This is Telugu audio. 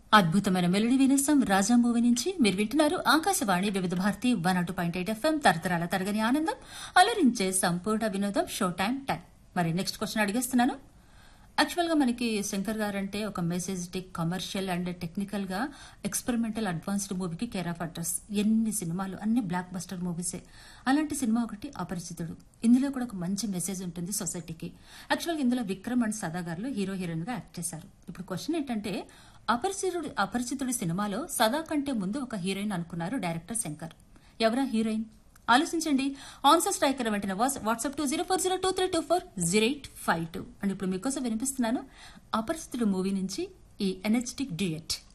అద్భుతమైన మెలడీ వినేసం రాజా మూవీ నుంచి మీరు వింటున్నారు ఆకాశవాణి వివిధ భారతి వన్ అటు పాయింట్ ఎయిట్ ఎఫ్ఎం తరతరాల తరగని ఆనందం అలరించే సంపూర్ణ వినోదం షో టైం టైం మరి నెక్స్ట్ క్వశ్చన్ అడిగేస్తున్నాను యాక్చువల్ గా మనకి శంకర్ గారు అంటే ఒక మెసేజ్టిక్ కమర్షియల్ అండ్ టెక్నికల్ గా ఎక్స్పెరిమెంటల్ అడ్వాన్స్డ్ మూవీకి కేర్ ఆఫ్ అడ్రస్ ఎన్ని సినిమాలు అన్ని బ్లాక్ బస్టర్ మూవీసే అలాంటి సినిమా ఒకటి అపరిచితుడు ఇందులో కూడా ఒక మంచి మెసేజ్ ఉంటుంది సొసైటీకి యాక్చువల్ గా ఇందులో విక్రమ్ అండ్ సదా గారు హీరో హీరోయిన్ గా యాక్ట్ చేశారు ఇప్పుడు క్వశ్చన్ ఏంటంటే అపరిచితుడు అపరిచితుడి సినిమాలో సదా కంటే ముందు ఒక హీరోయిన్ అనుకున్నారు డైరెక్టర్ శంకర్ ఎవరా హీరోయిన్ ఆలోచించండి ఆన్సర్ స్ట్రైకర్ వెంటనే WhatsApp two zero four zero two three two four zero eight five two and ఇప్పుడు మీకోసం వినిపిస్తున్నాను అపరిచితుడు మూవీ నుంచి ఈ ఎనర్జెటిక్ డ్యూయట్